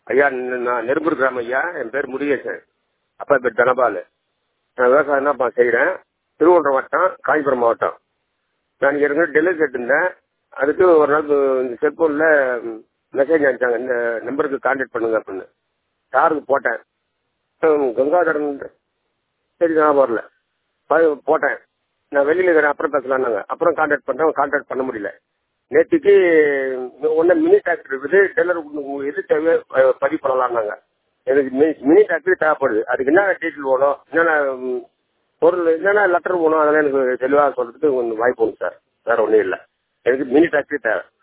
ஐயா ந- நான் நெரும்பூர் கிராமம் ஐயா என் பேர் முருகேசன் அப்பா பேர் தனபால் நான் விவசாயம் தான் செய்கிறேன் திருவண்ணாமலை வட்டம் காஞ்சிபுரம் மாவட்டம் நான் ஏற்கனவே டெலிவரி கேட்டிருந்தேன் அதுக்கு ஒரு நாள் இந்த செல்போனில் மெசேஜ் அனுப்பிச்சாங்க இந்த நம்பருக்கு கான்டாக்ட் பண்ணுங்க அப்படின்னு சாருக்கு போட்டேன் ஹம், கங்காதரன் சரி நான் வரல ப- போட்டேன் நான் வெளியில் இருக்கிறேன் அப்புறம் பேசலாம்னாங்க அப்புறம் கான்டாக்ட் பண்ணேன் கான்டாக்ட் பண்ண முடியல நேற்றுக்கு ஒன்று மினி டிராக்டர் இருக்குது டெல்லர் உங்களுக்கு எது தேவையோ அஹ், பதிவு பண்ணலாம்னாங்க எனக்கு மினி மினி டிராக்டர் தேவைப்படுது அதுக்கு என்ன டீட்டெயில் வேணும் என்னென்ன ம், பொருள் என்னென்ன லெட்டர் வேணும் அதெல்லாம் எனக்கு தெளிவாக சொல்றதுக்கு கொஞ்சம் வாய்ப்பு உண்டு சார் வேற ஒன்றும் இல்லை எனக்கு மினி டிராக்டர் தேவை